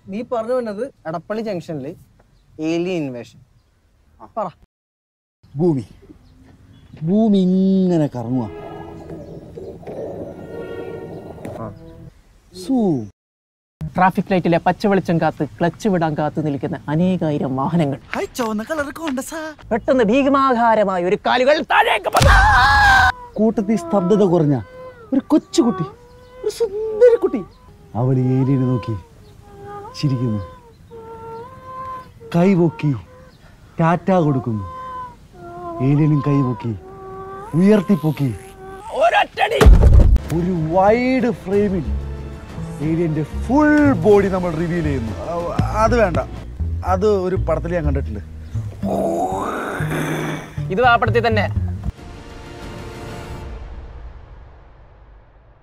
നീ പറഞ്ഞു വന്നത് എടപ്പള്ളി ജംഗ്ഷനിൽ ഏലിയൻ ഇൻവേഷൻ പറ ഭൂമി ഭൂമി ഇങ്ങനെ കറങ്ങുക സൂ ട്രാഫിക് ലൈറ്റിലെ പച്ച വെളിച്ചം കാത്ത് ക്ലച്ച് വിടാൻ കാത്ത് നിൽക്കുന്ന അനേകായിരം വാഹനങ്ങൾ ഹായ് ചുവന്ന കളർ കൊണ്ടസാ പെട്ടെന്ന് ഭീകമാകാരമായ ഒരു കാലുകൾ താഴേക്ക് വന്നു. കൂട്ടത്തിൽ സ്തബ്ധത കുറഞ്ഞ ഒരു കൊച്ചുകുട്ടി ഒരു സുന്ദരി കുട്ടി അവൾ ഏലിയനെ നോക്കി ചിരിക്കുന്നു കൈപൊക്കി ടാറ്റ കൊടുക്കുന്നു ഏലിയനും കൈപൊക്കി ഉയർത്തിപ്പൊക്കി ഒരൊറ്റടി ഒരു വൈഡ് ഫ്രെയിമിൽ ഏലിയന്റെ ഫുൾ ബോഡി നമ്മൾ റിവീൽ ചെയ്യുന്നു അ- അത് വേണ്ട അത് ഒരു പടത്തിൽ ഞാൻ കണ്ടിട്ടുണ്ട് ഇത് വാപ്പടത്തിൽ തന്നെ